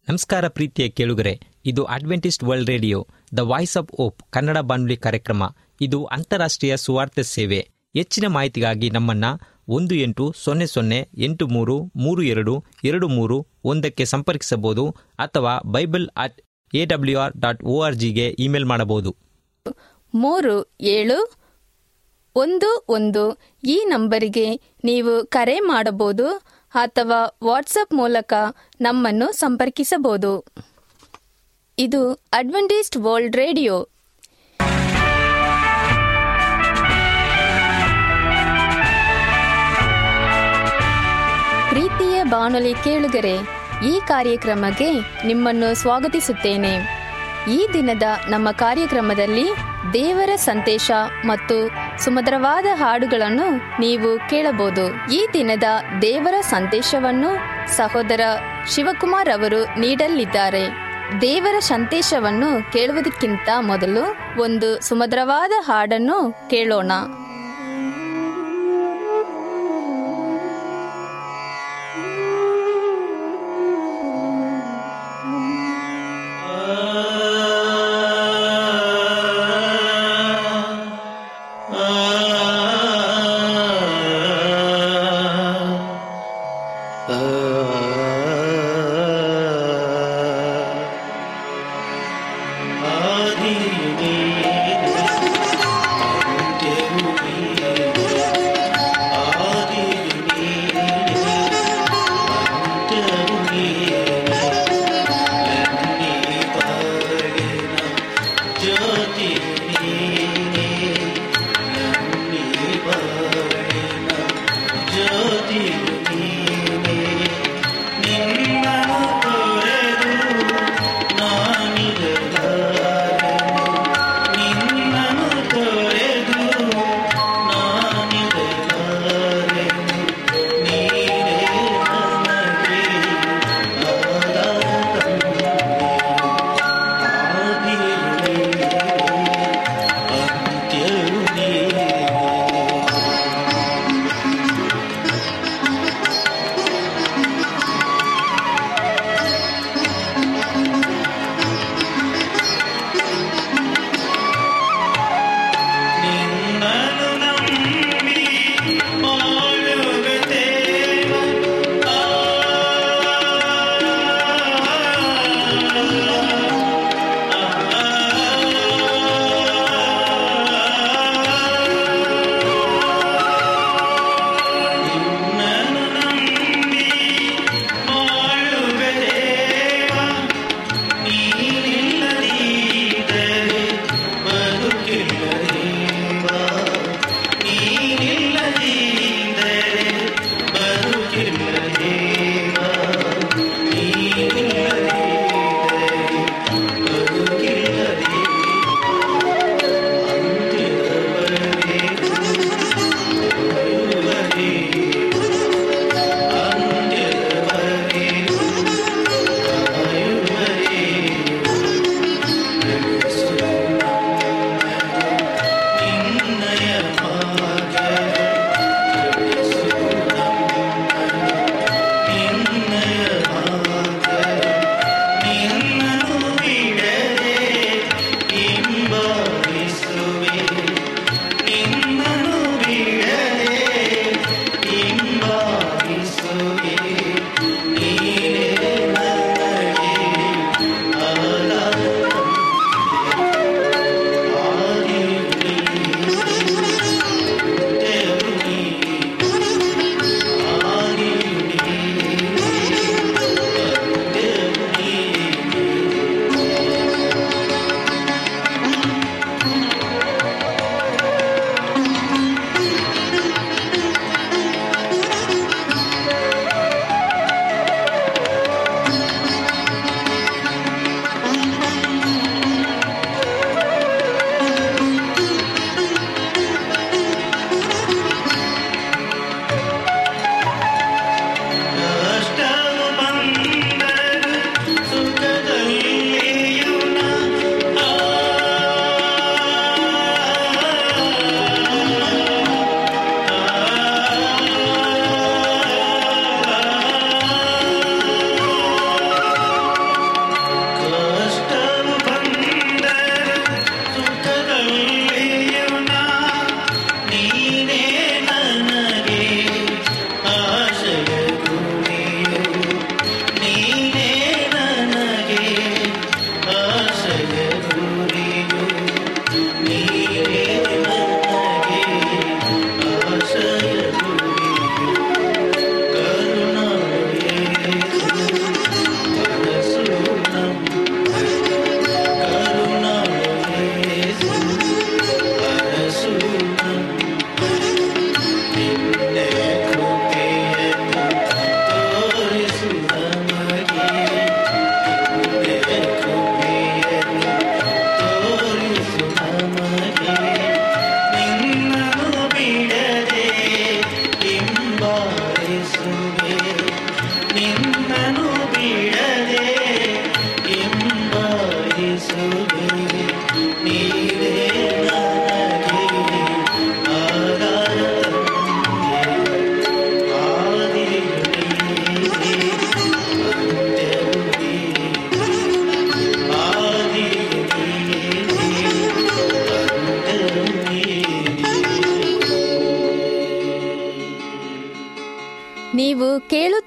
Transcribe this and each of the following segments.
ನಮಸ್ಕಾರ ಪ್ರೀತಿಯ ಕೇಳುಗರೆ ಇದು Adventist world radio the voice of hope Kannada ಬಾನುಲಿ ಕಾರ್ಯಕ್ರಮ ಇದು ಅಂತಾರಾಷ್ಟ್ರೀಯ ಸುವಾರ್ತೆ ಸೇವೆ ಹೆಚ್ಚಿನ ಮಾಹಿತಿಗಾಗಿ ನಮ್ಮನ್ನ ಒಂದು ಎಂಟು ಸೊನ್ನೆ ಸೊನ್ನೆ ಎಂಟು ಮೂರು ಮೂರು ಎರಡು ಎರಡು ಮೂರು ಒಂದಕ್ಕೆ ಸಂಪರ್ಕಿಸಬಹುದು ಅಥವಾ Bible at A W R dot O R ಜಿಗೆ ಇಮೇಲ್ ಮಾಡಬಹುದು ಮೂರು ಏಳು ಒಂದು ಒಂದು ಈ ನಂಬರಿಗೆ ನೀವು ಕರೆ ಮಾಡಬಹುದು ಅಥವಾ ವಾಟ್ಸಪ್ ಮೂಲಕ ನಮ್ಮನ್ನು ಸಂಪರ್ಕಿಸಬಹುದು ಇದು ಅಡ್ವೆಂಟಿಸ್ಟ್ ವರ್ಲ್ಡ್ ರೇಡಿಯೋ ಪ್ರೀತಿಯ ಬಾನುಲಿ ಕೇಳುಗರೆ ಈ ಕಾರ್ಯಕ್ರಮಕ್ಕೆ ನಿಮ್ಮನ್ನು ಸ್ವಾಗತಿಸುತ್ತೇನೆ ಈ ದಿನದ ನಮ್ಮ ಕಾರ್ಯಕ್ರಮದಲ್ಲಿ ದೇವರ ಸಂದೇಶ ಮತ್ತು ಸುಮಧುರವಾದ ಹಾಡುಗಳನ್ನು ನೀವು ಕೇಳಬಹುದು ಈ ದಿನದ ದೇವರ ಸಂದೇಶವನ್ನು ಸಹೋದರ ಶಿವಕುಮಾರ್ ಅವರು ನೀಡಲಿದ್ದಾರೆ ದೇವರ ಸಂದೇಶವನ್ನು ಕೇಳುವುದಕ್ಕಿಂತ ಮೊದಲು ಒಂದು ಸುಮಧುರವಾದ ಹಾಡನ್ನು ಕೇಳೋಣ ಆದಿಯೇ ಅಂತ್ಯವೂ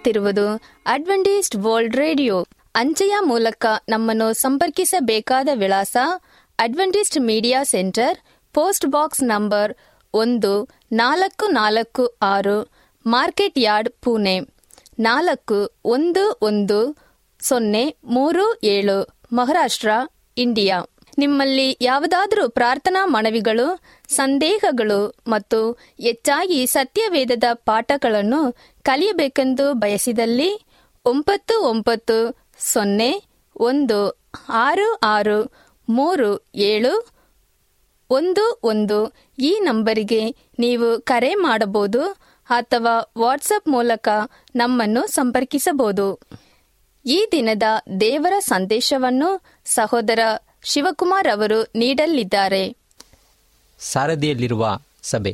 ಕೇಳುತ್ತಿರುವುದು ಅಡ್ವೆಂಟಿಸ್ಟ್ ವರ್ಲ್ಡ್ ರೇಡಿಯೋ ಅಂಚೆಯ ಮೂಲಕ ನಮ್ಮನ್ನು ಸಂಪರ್ಕಿಸಬೇಕಾದ ವಿಳಾಸ Adventist media centre post box number ಒಂದು ನಾಲ್ಕು ನಾಲ್ಕು ಆರು ಮಾರ್ಕೆಟ್ ಯಾರ್ಡ್ ಪುಣೆ ನಾಲ್ಕು ಒಂದು ಒಂದು ಸೊನ್ನೆ ಮೂರು ಏಳು ಮಹಾರಾಷ್ಟ್ರ ಇಂಡಿಯಾ ನಿಮ್ಮಲ್ಲಿ ಯಾವುದಾದರೂ ಪ್ರಾರ್ಥನಾ ಮನವಿಗಳು ಸಂದೇಹಗಳು ಮತ್ತು ಹೆಚ್ಚಾಗಿ ಸತ್ಯವೇದದ ಪಾಠಗಳನ್ನು ಕಲಿಯಬೇಕೆಂದು ಬಯಸಿದಲ್ಲಿ ಒಂಬತ್ತು ಒಂಬತ್ತು ಸೊನ್ನೆ ಒಂದು ಆರು ಆರು ಮೂರು ಏಳು ಒಂದು ಒಂದು ಈ ನಂಬರಿಗೆ ನೀವು ಕರೆ ಮಾಡಬಹುದು ಅಥವಾ ವಾಟ್ಸಪ್ ಮೂಲಕ ನಮ್ಮನ್ನು ಸಂಪರ್ಕಿಸಬಹುದು ಈ ದಿನದ ದೇವರ ಸಂದೇಶವನ್ನು ಸಹೋದರ ಶಿವಕುಮಾರ್ ಅವರು ನೀಡಲಿದ್ದಾರೆ ಸಾರಥಿಯಲ್ಲಿರುವ ಸಭೆ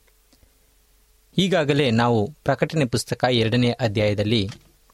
ಈಗಾಗಲೇ ನಾವು ಪ್ರಕಟಣೆ ಪುಸ್ತಕ ಎರಡನೇ ಅಧ್ಯಾಯದಲ್ಲಿ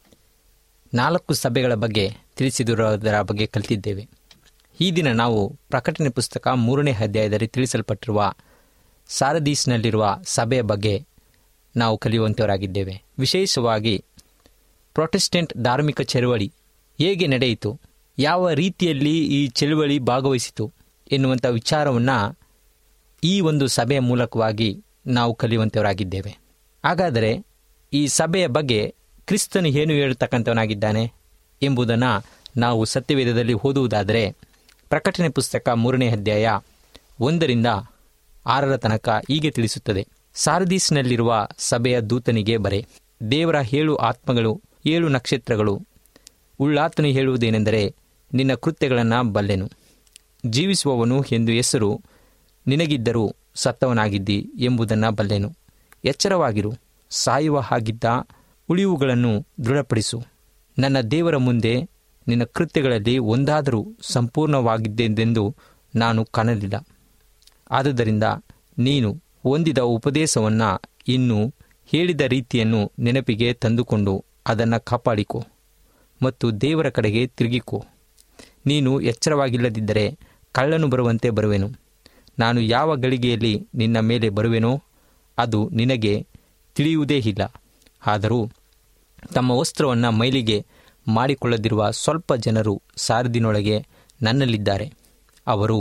ನಾಲ್ಕು ಸಭೆಗಳ ಬಗ್ಗೆ ತಿಳಿಸಿದಿರುವುದರ ಬಗ್ಗೆ ಕಲಿತಿದ್ದೇವೆ ಈ ದಿನ ನಾವು ಪ್ರಕಟಣೆ ಪುಸ್ತಕ ಮೂರನೇ ಅಧ್ಯಾಯದಲ್ಲಿ ತಿಳಿಸಲ್ಪಟ್ಟಿರುವ ಸಾರದೀಸ್ನಲ್ಲಿರುವ ಸಭೆಯ ಬಗ್ಗೆ ನಾವು ಕಲಿಯುವಂತವರಾಗಿದ್ದೇವೆ ವಿಶೇಷವಾಗಿ ಪ್ರೊಟೆಸ್ಟೆಂಟ್ ಧಾರ್ಮಿಕ ಚಳುವಳಿ ಹೇಗೆ ನಡೆಯಿತು ಯಾವ ರೀತಿಯಲ್ಲಿ ಈ ಚಳುವಳಿ ಭಾಗವಹಿಸಿತು ಎನ್ನುವಂಥ ವಿಚಾರವನ್ನು ಈ ಒಂದು ಸಭೆಯ ಮೂಲಕವಾಗಿ ನಾವು ಕಲಿಯುವಂತವರಾಗಿದ್ದೇವೆ ಹಾಗಾದರೆ ಈ ಸಭೆಯ ಬಗ್ಗೆ ಕ್ರಿಸ್ತನು ಏನು ಹೇಳ್ತಕ್ಕಂಥವನಾಗಿದ್ದಾನೆ ಎಂಬುದನ್ನು ನಾವು ಸತ್ಯವೇದದಲ್ಲಿ ಓದುವುದಾದರೆ ಪ್ರಕಟಣೆ ಪುಸ್ತಕ ಮೂರನೇ ಅಧ್ಯಾಯ ಒಂದರಿಂದ ಆರರ ತನಕ ಹೀಗೆ ತಿಳಿಸುತ್ತದೆ ಸಾರದೀಸ್ನಲ್ಲಿರುವ ಸಭೆಯ ದೂತನಿಗೆ ಬರೆ ದೇವರ ಏಳು ಆತ್ಮಗಳು ಏಳು ನಕ್ಷತ್ರಗಳು ಉಳ್ಳಾತನು ಹೇಳುವುದೇನೆಂದರೆ ನಿನ್ನ ಕೃತ್ಯಗಳನ್ನು ಬಲ್ಲೆನು ಜೀವಿಸುವವನು ಎಂದು ಹೆಸರು ನಿನಗಿದ್ದರೂ ಸತ್ತವನಾಗಿದ್ದಿ ಎಂಬುದನ್ನು ಬಲ್ಲೆನು ಎಚ್ಚರವಾಗಿರು ಸಾಯುವ ಹಾಗಿದ್ದ ಉಳಿವುಗಳನ್ನು ದೃಢಪಡಿಸು ನನ್ನ ದೇವರ ಮುಂದೆ ನಿನ್ನ ಕೃತ್ಯಗಳಲ್ಲಿ ಒಂದಾದರೂ ಸಂಪೂರ್ಣವಾಗಿದ್ದೆಂದೆಂದು ನಾನು ಕಾಣಲಿಲ್ಲ ಆದುದರಿಂದ ನೀನು ಹೊಂದಿದ ಉಪದೇಶವನ್ನು ಇನ್ನೂ ಹೇಳಿದ ರೀತಿಯನ್ನು ನೆನಪಿಗೆ ತಂದುಕೊಂಡು ಅದನ್ನು ಕಾಪಾಡಿಕೊ ಮತ್ತು ದೇವರ ಕಡೆಗೆ ತಿರುಗಿಕೋ ನೀನು ಎಚ್ಚರವಾಗಿಲ್ಲದಿದ್ದರೆ ಕಳ್ಳನು ಬರುವಂತೆ ಬರುವೆನು ನಾನು ಯಾವ ಗಳಿಗೆಯಲ್ಲಿ ನಿನ್ನ ಮೇಲೆ ಬರುವೆನೋ ಅದು ನಿನಗೆ ತಿಳಿಯುವುದೇ ಇಲ್ಲ ಆದರೂ ತಮ್ಮ ವಸ್ತ್ರವನ್ನು ಮೈಲಿಗೆ ಮಾಡಿಕೊಳ್ಳದಿರುವ ಸ್ವಲ್ಪ ಜನರು ಸಾರದಿನೊಳಗೆ ನನ್ನಲ್ಲಿದ್ದಾರೆ ಅವರು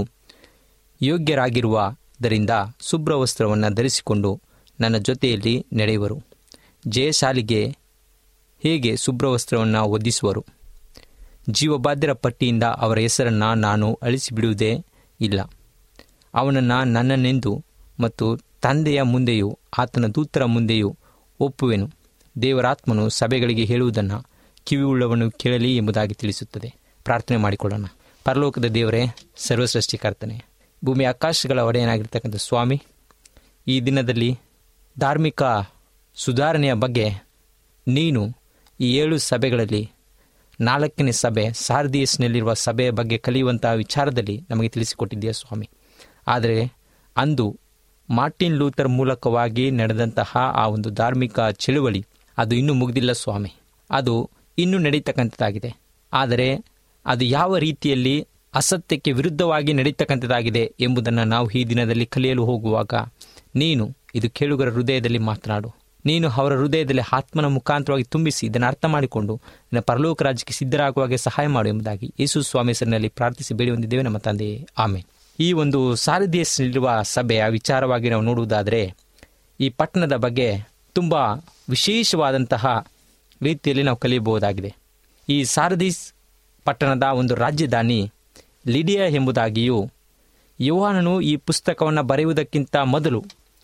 ಯೋಗ್ಯರಾಗಿರುವುದರಿಂದ ಶುಭ್ರ ವಸ್ತ್ರವನ್ನು ಧರಿಸಿಕೊಂಡು ನನ್ನ ಜೊತೆಯಲ್ಲಿ ನಡೆಯುವರು ಜಯಶಾಲಿಗೆ ಹೇಗೆ ಶುಭ್ರ ವಸ್ತ್ರವನ್ನು ಒದ್ದಿಸುವರು ಜೀವಬಾಧ್ಯರ ಪಟ್ಟಿಯಿಂದ ಅವರ ಹೆಸರನ್ನು ನಾನು ಅಳಿಸಿಬಿಡುವುದೇ ಇಲ್ಲ ಅವನನ್ನು ನನ್ನನ್ನೆಂದು ಮತ್ತು ತಂದೆಯ ಮುಂದೆಯೂ ಆತನ ದೂತರ ಮುಂದೆಯೂ ಒಪ್ಪುವೆನು ದೇವರಾತ್ಮನು ಸಭೆಗಳಿಗೆ ಹೇಳುವುದನ್ನು ಕಿವಿಯುಳ್ಳವನು ಕೇಳಲಿ ಎಂಬುದಾಗಿ ತಿಳಿಸುತ್ತದೆ ಪ್ರಾರ್ಥನೆ ಮಾಡಿಕೊಳ್ಳೋಣ ಪರಲೋಕದ ದೇವರೇ ಸರ್ವಸೃಷ್ಟಿಕರ್ತನೆ ಭೂಮಿ ಆಕಾಶಗಳ ಒಡೆಯನಾಗಿರ್ತಕ್ಕಂಥ ಸ್ವಾಮಿ ಈ ದಿನದಲ್ಲಿ ಧಾರ್ಮಿಕ ಸುಧಾರಣೆಯ ಬಗ್ಗೆ ನೀನು ಈ ಏಳು ಸಭೆಗಳಲ್ಲಿ ನಾಲ್ಕನೇ ಸಭೆ ಸಾರ್ದಿಯಸ್ನಲ್ಲಿರುವ ಸಭೆಯ ಬಗ್ಗೆ ಕಲಿಯುವಂತಹ ವಿಚಾರದಲ್ಲಿ ನಮಗೆ ತಿಳಿಸಿಕೊಟ್ಟಿದ್ದೀಯ ಸ್ವಾಮಿ ಆದರೆ ಅಂದು ಮಾರ್ಟಿನ್ ಲೂಥರ್ ಮೂಲಕವಾಗಿ ನಡೆದಂತಹ ಆ ಒಂದು ಧಾರ್ಮಿಕ ಚಳುವಳಿ ಅದು ಇನ್ನೂ ಮುಗ್ದಿಲ್ಲ ಸ್ವಾಮಿ ಅದು ಇನ್ನೂ ನಡೀತಕ್ಕಂಥದ್ದಾಗಿದೆ ಆದರೆ ಅದು ಯಾವ ರೀತಿಯಲ್ಲಿ ಅಸತ್ಯಕ್ಕೆ ವಿರುದ್ಧವಾಗಿ ನಡೀತಕ್ಕಂಥದ್ದಾಗಿದೆ ಎಂಬುದನ್ನು ನಾವು ಈ ದಿನದಲ್ಲಿ ಕಲಿಯಲು ಹೋಗುವಾಗ ನೀನು ಇದು ಕೇಳುಗರ ಹೃದಯದಲ್ಲಿ ಮಾತನಾಡು ನೀನು ಅವರ ಹೃದಯದಲ್ಲಿ ಆತ್ಮನ ಮುಖಾಂತರವಾಗಿ ತುಂಬಿಸಿ ಇದನ್ನು ಅರ್ಥ ಮಾಡಿಕೊಂಡು ನಿನ್ನ ಪರಲೋಕ ರಾಜ್ಯಕ್ಕೆ ಸಿದ್ಧರಾಗುವಾಗೆ ಸಹಾಯ ಮಾಡು ಎಂಬುದಾಗಿ ಯೇಸು ಸ್ವಾಮಿ ಹೆಸರಿನಲ್ಲಿ ಪ್ರಾರ್ಥಿಸಿ ಬೇಡಿ ಹೊಂದಿದ್ದೇವೆ ನಮ್ಮ ತಂದೆಯೇ ಆಮೇಲೆ ಈ ಒಂದು ಸಾರಥಿಯಲ್ಲಿರುವ ಸಭೆಯ ವಿಚಾರವಾಗಿ ನಾವು ನೋಡುವುದಾದರೆ ಈ ಪಟ್ಟಣದ ಬಗ್ಗೆ ತುಂಬ ವಿಶೇಷವಾದಂತಹ ರೀತಿಯಲ್ಲಿ ನಾವು ಕಲಿಯಬಹುದಾಗಿದೆ ಈ ಸಾರದೀಸ್ ಪಟ್ಟಣದ ಒಂದು ರಾಜಧಾನಿ ಲಿಡಿಯಾ ಎಂಬುದಾಗಿಯೂ ಯುವಾನನು ಈ ಪುಸ್ತಕವನ್ನು ಬರೆಯುವುದಕ್ಕಿಂತ ಮೊದಲು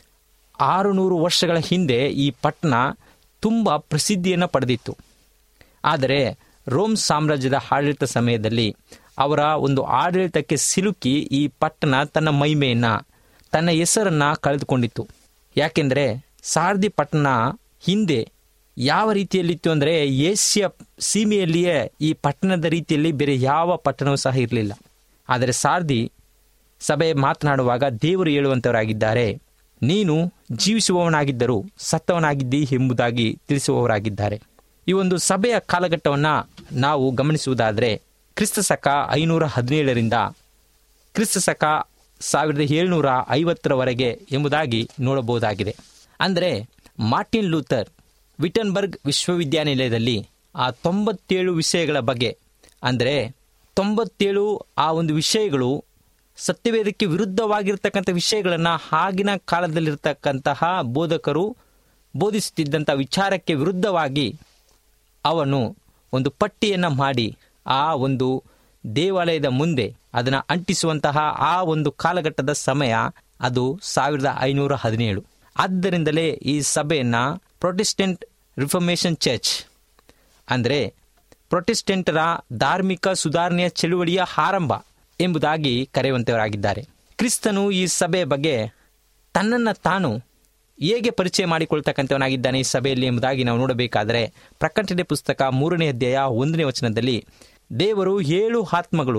ಆರುನೂರು ವರ್ಷಗಳ ಹಿಂದೆ ಈ ಪಟ್ಟಣ ತುಂಬ ಪ್ರಸಿದ್ಧಿಯನ್ನು ಪಡೆದಿತ್ತು ಆದರೆ ರೋಮ್ ಸಾಮ್ರಾಜ್ಯದ ಆಡಳಿತ ಸಮಯದಲ್ಲಿ ಅವರ ಒಂದು ಆಡಳಿತಕ್ಕೆ ಸಿಲುಕಿ ಈ ಪಟ್ಟಣ ತನ್ನ ಮಹಿಮೆಯನ್ನು ತನ್ನ ಹೆಸರನ್ನು ಕಳೆದುಕೊಂಡಿತ್ತು ಯಾಕೆಂದರೆ ಸಾರದಿ ಪಟ್ಟಣ ಹಿಂದೆ ಯಾವ ರೀತಿಯಲ್ಲಿತ್ತು ಅಂದರೆ ಏಷ್ಯ ಸೀಮೆಯಲ್ಲಿಯೇ ಈ ಪಟ್ಟಣದ ರೀತಿಯಲ್ಲಿ ಬೇರೆ ಯಾವ ಪಟ್ಟಣವೂ ಸಹ ಇರಲಿಲ್ಲ ಆದರೆ ಸಾರದಿ ಸಭೆ ಮಾತನಾಡುವಾಗ ದೇವರು ಹೇಳುವಂಥವರಾಗಿದ್ದಾರೆ ನೀನು ಜೀವಿಸುವವನಾಗಿದ್ದರೂ ಸತ್ತವನಾಗಿದ್ದಿ ಎಂಬುದಾಗಿ ತಿಳಿಸುವವರಾಗಿದ್ದಾರೆ ಈ ಒಂದು ಸಭೆಯ ಕಾಲಘಟ್ಟವನ್ನು ನಾವು ಗಮನಿಸುವುದಾದರೆ ಕ್ರಿಸ್ತ ಶಕ ಐನೂರ ಹದಿನೇಳರಿಂದ ಕ್ರಿಸ್ತ ಶಕ ಸಾವಿರದ ಏಳ್ನೂರ ಐವತ್ತರವರೆಗೆ ಎಂಬುದಾಗಿ ನೋಡಬಹುದಾಗಿದೆ ಅಂದರೆ ಮಾರ್ಟಿನ್ ಲೂಥರ್ ವಿಟನ್ಬರ್ಗ್ ವಿಶ್ವವಿದ್ಯಾನಿಲಯದಲ್ಲಿ ಆ ತೊಂಬತ್ತೇಳು ವಿಷಯಗಳ ಬಗ್ಗೆ ಅಂದರೆ ತೊಂಬತ್ತೇಳು ಆ ಒಂದು ವಿಷಯಗಳು ಸತ್ಯವೇದಕ್ಕೆ ವಿರುದ್ಧವಾಗಿರ್ತಕ್ಕಂಥ ವಿಷಯಗಳನ್ನು ಆಗಿನ ಕಾಲದಲ್ಲಿರ್ತಕ್ಕಂತಹ ಬೋಧಕರು ಬೋಧಿಸುತ್ತಿದ್ದಂಥ ವಿಚಾರಕ್ಕೆ ವಿರುದ್ಧವಾಗಿ ಅವನು ಒಂದು ಪಟ್ಟಿಯನ್ನು ಮಾಡಿ ಆ ಒಂದು ದೇವಾಲಯದ ಮುಂದೆ ಅದನ್ನು ಅಂಟಿಸುವಂತಹ ಆ ಒಂದು ಕಾಲಘಟ್ಟದ ಸಮಯ ಅದು ಸಾವಿರದ ಐನೂರ ಹದಿನೇಳು ಆದ್ದರಿಂದಲೇ ಈ ಸಭೆಯನ್ನು ಪ್ರೊಟೆಸ್ಟೆಂಟ್ ರಿಫರ್ಮೇಷನ್ ಚರ್ಚ್ ಅಂದರೆ ಪ್ರೊಟೆಸ್ಟೆಂಟರ ಧಾರ್ಮಿಕ ಸುಧಾರಣೆಯ ಚಳುವಳಿಯ ಆರಂಭ ಎಂಬುದಾಗಿ ಕರೆಯುವಂತವರಾಗಿದ್ದಾರೆ ಕ್ರಿಸ್ತನು ಈ ಸಭೆಯ ಬಗ್ಗೆ ತನ್ನನ್ನು ತಾನು ಹೇಗೆ ಪರಿಚಯ ಮಾಡಿಕೊಳ್ತಕ್ಕಂಥವನಾಗಿದ್ದಾನೆ ಈ ಸಭೆಯಲ್ಲಿ ಎಂಬುದಾಗಿ ನಾವು ನೋಡಬೇಕಾದರೆ ಪ್ರಕಟಣೆ ಪುಸ್ತಕ ಮೂರನೇ ಅಧ್ಯಾಯ ಒಂದನೇ ವಚನದಲ್ಲಿ ದೇವರು ಏಳು ಆತ್ಮಗಳು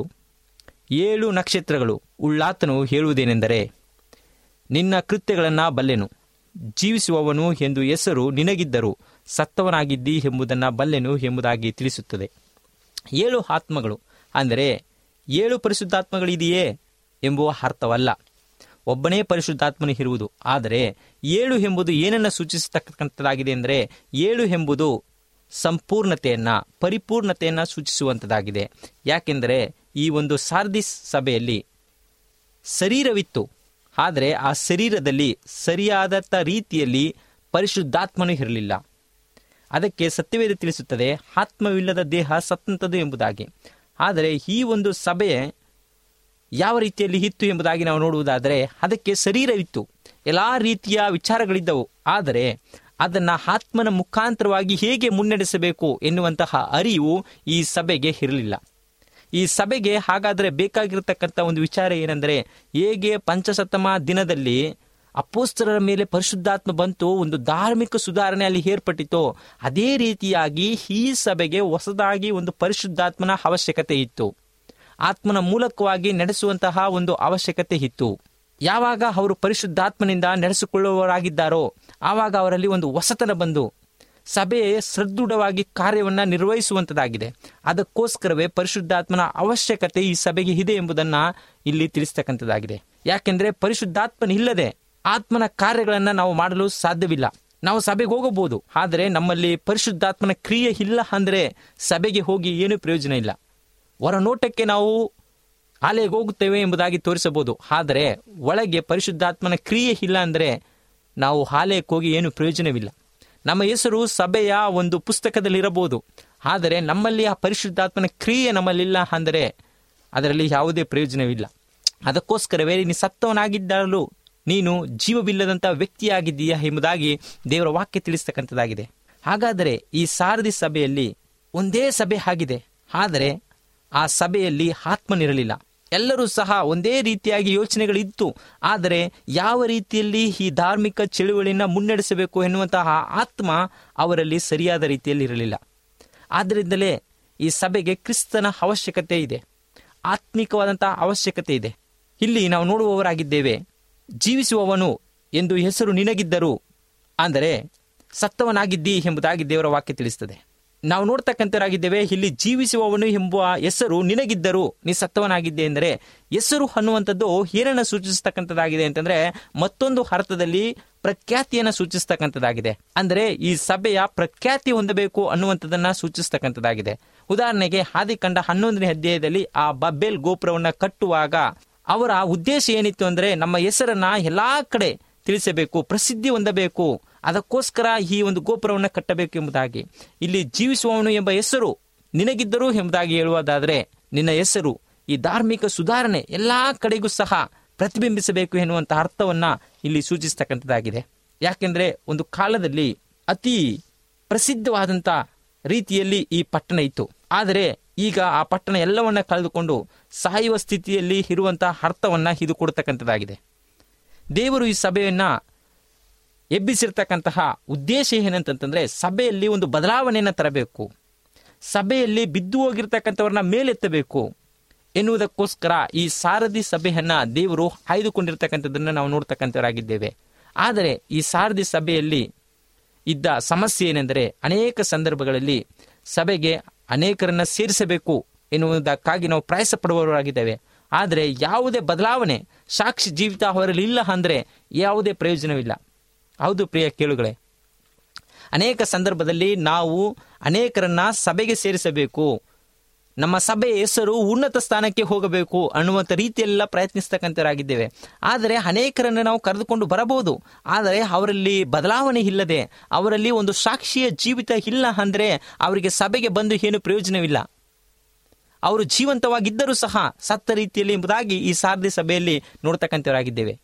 ಏಳು ನಕ್ಷತ್ರಗಳು ಉಳ್ಳಾತನು ಹೇಳುವುದೇನೆಂದರೆ ನಿನ್ನ ಕೃತ್ಯಗಳನ್ನು ಬಲ್ಲೆನು ಜೀವಿಸುವವನು ಎಂದು ಹೆಸರು ನಿನಗಿದ್ದರು ಸತ್ತವನಾಗಿದ್ದಿ ಎಂಬುದನ್ನು ಬಲ್ಲೆನು ಎಂಬುದಾಗಿ ತಿಳಿಸುತ್ತದೆ ಏಳು ಆತ್ಮಗಳು ಅಂದರೆ ಏಳು ಪರಿಶುದ್ಧಾತ್ಮಗಳಿದೆಯೇ ಎಂಬುವ ಅರ್ಥವಲ್ಲ ಒಬ್ಬನೇ ಪರಿಶುದ್ಧಾತ್ಮನು ಇರುವುದು ಆದರೆ ಏಳು ಎಂಬುದು ಏನನ್ನು ಸೂಚಿಸತಕ್ಕಂಥದ್ದಾಗಿದೆ ಅಂದರೆ ಏಳು ಎಂಬುದು ಸಂಪೂರ್ಣತೆಯನ್ನ ಪರಿಪೂರ್ಣತೆಯನ್ನ ಸೂಚಿಸುವಂಥದ್ದಾಗಿದೆ ಯಾಕೆಂದರೆ ಈ ಒಂದು ಸಾರ್ದಿಸ್ ಸಭೆಯಲ್ಲಿ ಶರೀರವಿತ್ತು ಆದರೆ ಆ ಶರೀರದಲ್ಲಿ ಸರಿಯಾದ ರೀತಿಯಲ್ಲಿ ಪರಿಶುದ್ಧಾತ್ಮನು ಇರಲಿಲ್ಲ ಅದಕ್ಕೆ ಸತ್ಯವೇದ ತಿಳಿಸುತ್ತದೆ ಆತ್ಮವಿಲ್ಲದ ದೇಹ ಸತ್ತಂಥದ್ದು ಎಂಬುದಾಗಿ ಆದರೆ ಈ ಒಂದು ಸಭೆ ಯಾವ ರೀತಿಯಲ್ಲಿ ಇತ್ತು ಎಂಬುದಾಗಿ ನಾವು ನೋಡುವುದಾದರೆ ಅದಕ್ಕೆ ಶರೀರವಿತ್ತು ಎಲ್ಲ ರೀತಿಯ ವಿಚಾರಗಳಿದ್ದವು ಆದರೆ ಅದನ್ನು ಆತ್ಮನ ಮುಖಾಂತರವಾಗಿ ಹೇಗೆ ಮುನ್ನಡೆಸಬೇಕು ಎನ್ನುವಂತಹ ಅರಿವು ಈ ಸಭೆಗೆ ಇರಲಿಲ್ಲ ಈ ಸಭೆಗೆ ಹಾಗಾದರೆ ಬೇಕಾಗಿರತಕ್ಕಂಥ ಒಂದು ವಿಚಾರ ಏನೆಂದರೆ ಹೇಗೆ ಪಂಚಸತಮ ದಿನದಲ್ಲಿ ಅಪೋಸ್ತರರ ಮೇಲೆ ಪರಿಶುದ್ಧಾತ್ಮ ಬಂತು ಒಂದು ಧಾರ್ಮಿಕ ಸುಧಾರಣೆ ಅಲ್ಲಿ ಏರ್ಪಟ್ಟಿತೋ ಅದೇ ರೀತಿಯಾಗಿ ಈ ಸಭೆಗೆ ಹೊಸದಾಗಿ ಒಂದು ಪರಿಶುದ್ಧಾತ್ಮನ ಅವಶ್ಯಕತೆ ಇತ್ತು ಆತ್ಮನ ಮೂಲಕವಾಗಿ ನಡೆಸುವಂತಹ ಒಂದು ಅವಶ್ಯಕತೆ ಇತ್ತು ಯಾವಾಗ ಅವರು ಪರಿಶುದ್ಧಾತ್ಮನಿಂದ ನಡೆಸಿಕೊಳ್ಳುವವರಾಗಿದ್ದಾರೋ ಆವಾಗ ಅವರಲ್ಲಿ ಒಂದು ಹೊಸತನ ಬಂದು ಸಭೆ ಸದೃಢವಾಗಿ ಕಾರ್ಯವನ್ನ ನಿರ್ವಹಿಸುವಂತದಾಗಿದೆ ಅದಕ್ಕೋಸ್ಕರವೇ ಪರಿಶುದ್ಧಾತ್ಮನ ಅವಶ್ಯಕತೆ ಈ ಸಭೆಗೆ ಇದೆ ಎಂಬುದನ್ನ ಇಲ್ಲಿ ತಿಳಿಸ್ತಕ್ಕಂಥದ್ದಾಗಿದೆ ಯಾಕೆಂದ್ರೆ ಪರಿಶುದ್ಧಾತ್ಮನ ಇಲ್ಲದೆ ಆತ್ಮನ ಕಾರ್ಯಗಳನ್ನ ನಾವು ಮಾಡಲು ಸಾಧ್ಯವಿಲ್ಲ ನಾವು ಸಭೆಗೆ ಹೋಗಬಹುದು ಆದರೆ ನಮ್ಮಲ್ಲಿ ಪರಿಶುದ್ಧಾತ್ಮನ ಕ್ರಿಯೆ ಇಲ್ಲ ಅಂದ್ರೆ ಸಭೆಗೆ ಹೋಗಿ ಏನೂ ಪ್ರಯೋಜನ ಇಲ್ಲ ಹೊರ ನೋಟಕ್ಕೆ ನಾವು ಆಲೆಗೆ ಹೋಗುತ್ತೇವೆ ಎಂಬುದಾಗಿ ತೋರಿಸಬಹುದು ಆದರೆ ಒಳಗೆ ಪರಿಶುದ್ಧಾತ್ಮನ ಕ್ರಿಯೆ ಇಲ್ಲ ಅಂದರೆ ನಾವು ಆಲಯಕ್ಕೆ ಹೋಗಿ ಏನು ಪ್ರಯೋಜನವಿಲ್ಲ ನಮ್ಮ ಹೆಸರು ಸಭೆಯ ಒಂದು ಪುಸ್ತಕದಲ್ಲಿ ಇರಬಹುದು ಆದರೆ ನಮ್ಮಲ್ಲಿ ಆ ಪರಿಶುದ್ಧಾತ್ಮನ ಕ್ರಿಯೆ ನಮ್ಮಲ್ಲಿಲ್ಲ ಅಂದರೆ ಅದರಲ್ಲಿ ಯಾವುದೇ ಪ್ರಯೋಜನವಿಲ್ಲ ಅದಕ್ಕೋಸ್ಕರವೇ ನೀನು ಸತ್ತವನಾಗಿದ್ದಾಗಲೂ ನೀನು ಜೀವವಿಲ್ಲದಂಥ ವ್ಯಕ್ತಿಯಾಗಿದ್ದೀಯಾ ಎಂಬುದಾಗಿ ದೇವರ ವಾಕ್ಯ ತಿಳಿಸ್ತಕ್ಕಂಥದ್ದಾಗಿದೆ ಹಾಗಾದರೆ ಈ ಸಾರದಿ ಸಭೆಯಲ್ಲಿ ಒಂದೇ ಸಭೆ ಆಗಿದೆ ಆದರೆ ಆ ಸಭೆಯಲ್ಲಿ ಆತ್ಮನಿರಲಿಲ್ಲ ಎಲ್ಲರೂ ಸಹ ಒಂದೇ ರೀತಿಯಾಗಿ ಯೋಚನೆಗಳಿತ್ತು ಆದರೆ ಯಾವ ರೀತಿಯಲ್ಲಿ ಈ ಧಾರ್ಮಿಕ ಚಳುವಳಿಯನ್ನು ಮುನ್ನಡೆಸಬೇಕು ಎನ್ನುವಂತಹ ಆತ್ಮ ಅವರಲ್ಲಿ ಸರಿಯಾದ ರೀತಿಯಲ್ಲಿ ಇರಲಿಲ್ಲ ಆದ್ದರಿಂದಲೇ ಈ ಸಭೆಗೆ ಕ್ರಿಸ್ತನ ಅವಶ್ಯಕತೆ ಇದೆ ಆತ್ಮಿಕವಾದಂತಹ ಅವಶ್ಯಕತೆ ಇದೆ ಇಲ್ಲಿ ನಾವು ನೋಡುವವರಾಗಿದ್ದೇವೆ ಜೀವಿಸುವವನು ಎಂದು ಹೆಸರು ನಿನಗಿದ್ದರು ಅಂದರೆ ಸತ್ತವನಾಗಿದ್ದಿ ಎಂಬುದಾಗಿ ದೇವರ ವಾಕ್ಯ ತಿಳಿಸ್ತದೆ ನಾವು ನೋಡ್ತಕ್ಕಂಥವರಾಗಿದ್ದೇವೆ ಇಲ್ಲಿ ಜೀವಿಸುವವನು ಎಂಬುವ ಹೆಸರು ನಿನಗಿದ್ದರು ನೀ ಸತ್ತವನಾಗಿದ್ದೆ ಎಂದರೆ ಹೆಸರು ಅನ್ನುವಂಥದ್ದು ಏನನ್ನು ಸೂಚಿಸ್ತಕ್ಕಂಥದ್ದಾಗಿದೆ ಅಂತಂದ್ರೆ ಮತ್ತೊಂದು ಅರ್ಥದಲ್ಲಿ ಪ್ರಖ್ಯಾತಿಯನ್ನು ಸೂಚಿಸ್ತಕ್ಕಂಥದ್ದಾಗಿದೆ ಅಂದರೆ ಈ ಸಭೆಯ ಪ್ರಖ್ಯಾತಿ ಹೊಂದಬೇಕು ಅನ್ನುವಂಥದ್ದನ್ನ ಸೂಚಿಸ್ತಕ್ಕಂಥದ್ದಾಗಿದೆ ಉದಾಹರಣೆಗೆ ಆದಿಕಂಡ ಹನ್ನೊಂದನೇ ಅಧ್ಯಾಯದಲ್ಲಿ ಆ ಬಬ್ಬೆಲ್ ಗೋಪುರವನ್ನ ಕಟ್ಟುವಾಗ ಅವರ ಉದ್ದೇಶ ಏನಿತ್ತು ಅಂದ್ರೆ ನಮ್ಮ ಹೆಸರನ್ನ ಎಲ್ಲಾ ಕಡೆ ತಿಳಿಸಬೇಕು ಪ್ರಸಿದ್ಧಿ ಹೊಂದಬೇಕು ಅದಕ್ಕೋಸ್ಕರ ಈ ಒಂದು ಗೋಪುರವನ್ನು ಕಟ್ಟಬೇಕು ಎಂಬುದಾಗಿ ಇಲ್ಲಿ ಜೀವಿಸುವವನು ಎಂಬ ಹೆಸರು ನಿನಗಿದ್ದರೂ ಎಂಬುದಾಗಿ ಹೇಳುವುದಾದರೆ ನಿನ್ನ ಹೆಸರು ಈ ಧಾರ್ಮಿಕ ಸುಧಾರಣೆ ಎಲ್ಲಾ ಕಡೆಗೂ ಸಹ ಪ್ರತಿಬಿಂಬಿಸಬೇಕು ಎನ್ನುವಂತ ಅರ್ಥವನ್ನ ಇಲ್ಲಿ ಸೂಚಿಸ್ತಕ್ಕಂಥದ್ದಾಗಿದೆ ಯಾಕೆಂದ್ರೆ ಒಂದು ಕಾಲದಲ್ಲಿ ಅತಿ ಪ್ರಸಿದ್ಧವಾದಂಥ ರೀತಿಯಲ್ಲಿ ಈ ಪಟ್ಟಣ ಇತ್ತು ಆದರೆ ಈಗ ಆ ಪಟ್ಟಣ ಎಲ್ಲವನ್ನ ಕಳೆದುಕೊಂಡು ಸಾಯುವ ಸ್ಥಿತಿಯಲ್ಲಿ ಇರುವಂತಹ ಅರ್ಥವನ್ನ ಇದು ಕೊಡ್ತಕ್ಕಂಥದ್ದಾಗಿದೆ ದೇವರು ಈ ಸಭೆಯನ್ನ ಎಬ್ಬಿಸಿರ್ತಕ್ಕಂತಹ ಉದ್ದೇಶ ಏನಂತಂತಂದ್ರೆ ಸಭೆಯಲ್ಲಿ ಒಂದು ಬದಲಾವಣೆಯನ್ನು ತರಬೇಕು ಸಭೆಯಲ್ಲಿ ಬಿದ್ದು ಹೋಗಿರ್ತಕ್ಕಂಥವ್ರನ್ನ ಮೇಲೆತ್ತಬೇಕು ಎನ್ನುವುದಕ್ಕೋಸ್ಕರ ಈ ಸಾರಥಿ ಸಭೆಯನ್ನ ದೇವರು ಆಯ್ದುಕೊಂಡಿರ್ತಕ್ಕಂಥದ್ದನ್ನು ನಾವು ನೋಡ್ತಕ್ಕಂಥವರಾಗಿದ್ದೇವೆ ಆದರೆ ಈ ಸಾರಥಿ ಸಭೆಯಲ್ಲಿ ಇದ್ದ ಸಮಸ್ಯೆ ಏನೆಂದರೆ ಅನೇಕ ಸಂದರ್ಭಗಳಲ್ಲಿ ಸಭೆಗೆ ಅನೇಕರನ್ನ ಸೇರಿಸಬೇಕು ಎನ್ನುವುದಕ್ಕಾಗಿ ನಾವು ಪ್ರಯಾಸ ಪಡುವವರಾಗಿದ್ದೇವೆ ಆದರೆ ಯಾವುದೇ ಬದಲಾವಣೆ ಸಾಕ್ಷಿ ಜೀವಿತ ಅವರಲ್ಲಿ ಇಲ್ಲ ಅಂದರೆ ಯಾವುದೇ ಪ್ರಯೋಜನವಿಲ್ಲ ಹೌದು ಪ್ರಿಯ ಕೇಳುಗಳೇ ಅನೇಕ ಸಂದರ್ಭದಲ್ಲಿ ನಾವು ಅನೇಕರನ್ನ ಸಭೆಗೆ ಸೇರಿಸಬೇಕು ನಮ್ಮ ಸಭೆಯ ಹೆಸರು ಉನ್ನತ ಸ್ಥಾನಕ್ಕೆ ಹೋಗಬೇಕು ಅನ್ನುವಂಥ ರೀತಿಯೆಲ್ಲ ಪ್ರಯತ್ನಿಸ್ತಕ್ಕಂಥವರಾಗಿದ್ದೇವೆ ಆದರೆ ಅನೇಕರನ್ನು ನಾವು ಕರೆದುಕೊಂಡು ಬರಬಹುದು ಆದರೆ ಅವರಲ್ಲಿ ಬದಲಾವಣೆ ಇಲ್ಲದೆ ಅವರಲ್ಲಿ ಒಂದು ಸಾಕ್ಷಿಯ ಜೀವಿತ ಇಲ್ಲ ಅಂದರೆ ಅವರಿಗೆ ಸಭೆಗೆ ಬಂದು ಏನು ಪ್ರಯೋಜನವಿಲ್ಲ ಅವರು ಜೀವಂತವಾಗಿದ್ದರೂ ಸಹ ಸತ್ತ ರೀತಿಯಲ್ಲಿ ಎಂಬುದಾಗಿ ಈ ಸಾರಥಿ ಸಭೆಯಲ್ಲಿ ನೋಡ್ತಕ್ಕಂಥವರಾಗಿದ್ದೇವೆ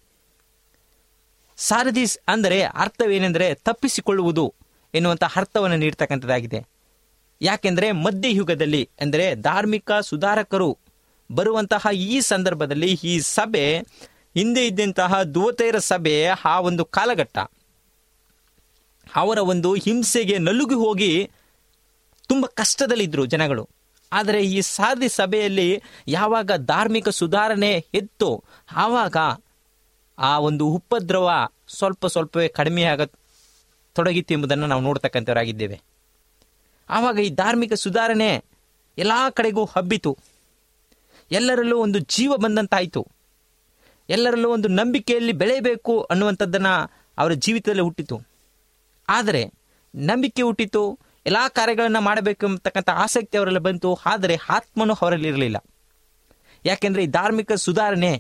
ಸಾರಥಿ ಅಂದರೆ ಅರ್ಥವೇನೆಂದರೆ ತಪ್ಪಿಸಿಕೊಳ್ಳುವುದು ಎನ್ನುವಂಥ ಅರ್ಥವನ್ನು ನೀಡ್ತಕ್ಕಂಥದ್ದಾಗಿದೆ ಯಾಕೆಂದರೆ ಮಧ್ಯಯುಗದಲ್ಲಿ ಅಂದರೆ ಧಾರ್ಮಿಕ ಸುಧಾರಕರು ಬರುವಂತಹ ಈ ಸಂದರ್ಭದಲ್ಲಿ ಈ ಸಭೆ ಹಿಂದೆ ಇದ್ದಂತಹ ದುವತೈರ ಸಭೆ ಆ ಒಂದು ಕಾಲಘಟ್ಟ ಅವರ ಒಂದು ಹಿಂಸೆಗೆ ನಲುಗಿ ಹೋಗಿ ತುಂಬ ಕಷ್ಟದಲ್ಲಿದ್ದರು ಜನಗಳು ಆದರೆ ಈ ಸಾರಥಿ ಸಭೆಯಲ್ಲಿ ಯಾವಾಗ ಧಾರ್ಮಿಕ ಸುಧಾರಣೆ ಎತ್ತು ಆವಾಗ ಆ ಒಂದು ಉಪದ್ರವ ಸ್ವಲ್ಪ ಸ್ವಲ್ಪವೇ ಕಡಿಮೆಯಾಗ ತೊಡಗಿತ್ತು ಎಂಬುದನ್ನು ನಾವು ನೋಡ್ತಕ್ಕಂಥವರಾಗಿದ್ದೇವೆ ಆವಾಗ ಈ ಧಾರ್ಮಿಕ ಸುಧಾರಣೆ ಎಲ್ಲ ಕಡೆಗೂ ಹಬ್ಬಿತು ಎಲ್ಲರಲ್ಲೂ ಒಂದು ಜೀವ ಬಂದಂತಾಯಿತು ಎಲ್ಲರಲ್ಲೂ ಒಂದು ನಂಬಿಕೆಯಲ್ಲಿ ಬೆಳೆಯಬೇಕು ಅನ್ನುವಂಥದ್ದನ್ನು ಅವರ ಜೀವಿತದಲ್ಲಿ ಹುಟ್ಟಿತು ಆದರೆ ನಂಬಿಕೆ ಹುಟ್ಟಿತು ಎಲ್ಲ ಕಾರ್ಯಗಳನ್ನು ಮಾಡಬೇಕು ಅಂತಕ್ಕಂಥ ಆಸಕ್ತಿ ಅವರಲ್ಲಿ ಬಂತು ಆದರೆ ಆತ್ಮನು ಅವರಲ್ಲಿ ಇರಲಿಲ್ಲ ಯಾಕೆಂದರೆ ಈ ಧಾರ್ಮಿಕ ಸುಧಾರಣೆ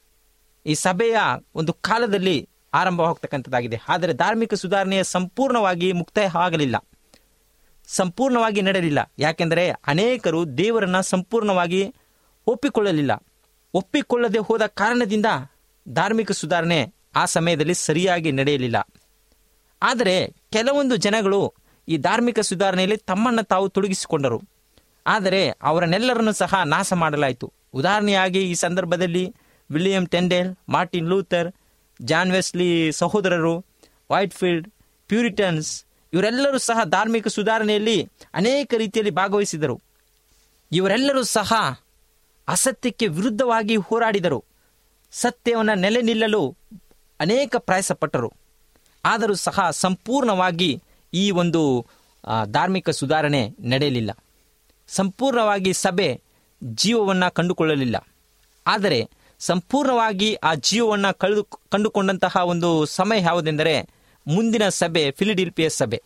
ಈ ಸಭೆಯ ಒಂದು ಕಾಲದಲ್ಲಿ ಆರಂಭವಾಗ್ತಕ್ಕಂಥದ್ದಾಗಿದೆ ಆದರೆ ಧಾರ್ಮಿಕ ಸುಧಾರಣೆಯ ಸಂಪೂರ್ಣವಾಗಿ ಮುಕ್ತಾಯ ಆಗಲಿಲ್ಲ ಸಂಪೂರ್ಣವಾಗಿ ನಡೆಯಲಿಲ್ಲ ಯಾಕೆಂದರೆ ಅನೇಕರು ದೇವರನ್ನ ಸಂಪೂರ್ಣವಾಗಿ ಒಪ್ಪಿಕೊಳ್ಳಲಿಲ್ಲ ಒಪ್ಪಿಕೊಳ್ಳದೆ ಹೋದ ಕಾರಣದಿಂದ ಧಾರ್ಮಿಕ ಸುಧಾರಣೆ ಆ ಸಮಯದಲ್ಲಿ ಸರಿಯಾಗಿ ನಡೆಯಲಿಲ್ಲ ಆದರೆ ಕೆಲವೊಂದು ಜನಗಳು ಈ ಧಾರ್ಮಿಕ ಸುಧಾರಣೆಯಲ್ಲಿ ತಮ್ಮನ್ನು ತಾವು ತೊಡಗಿಸಿಕೊಂಡರು ಆದರೆ ಅವರನ್ನೆಲ್ಲರನ್ನು ಸಹ ನಾಶ ಮಾಡಲಾಯಿತು ಉದಾಹರಣೆಯಾಗಿ ಈ ಸಂದರ್ಭದಲ್ಲಿ William Tyndale Martin Luther John Wesley ಸಹೋದರರು ವೈಟ್ಫೀಲ್ಡ್ ಪ್ಯೂರಿಟನ್ಸ್ ಇವರೆಲ್ಲರೂ ಸಹ ಧಾರ್ಮಿಕ ಸುಧಾರಣೆಯಲ್ಲಿ ಅನೇಕ ರೀತಿಯಲ್ಲಿ ಭಾಗವಹಿಸಿದರು ಇವರೆಲ್ಲರೂ ಸಹ ಅಸತ್ಯಕ್ಕೆ ವಿರುದ್ಧವಾಗಿ ಹೋರಾಡಿದರು ಸತ್ಯವನ್ನು ನೆಲೆ ನಿಲ್ಲಲು ಅನೇಕ ಪ್ರಯಾಸಪಟ್ಟರು ಆದರೂ ಸಹ ಸಂಪೂರ್ಣವಾಗಿ ಈ ಒಂದು ಆ, ಧಾರ್ಮಿಕ ಸುಧಾರಣೆ ನಡೆಯಲಿಲ್ಲ ಸಂಪೂರ್ಣವಾಗಿ ಸಭೆ ಜೀವವನ್ನು ಕಂಡುಕೊಳ್ಳಲಿಲ್ಲ ಆದರೆ ಸಂಪೂರ್ಣವಾಗಿ ಆ ಜೀವವನ್ನು ಕಳೆದು ಕಂಡುಕೊಂಡಂತಹ ಒಂದು ಸಮಯ ಯಾವುದೆಂದರೆ ಮುಂದಿನ ಸಭೆ ಫಿಲಿಡಿಲ್ಪಿಯ ಸಭೆ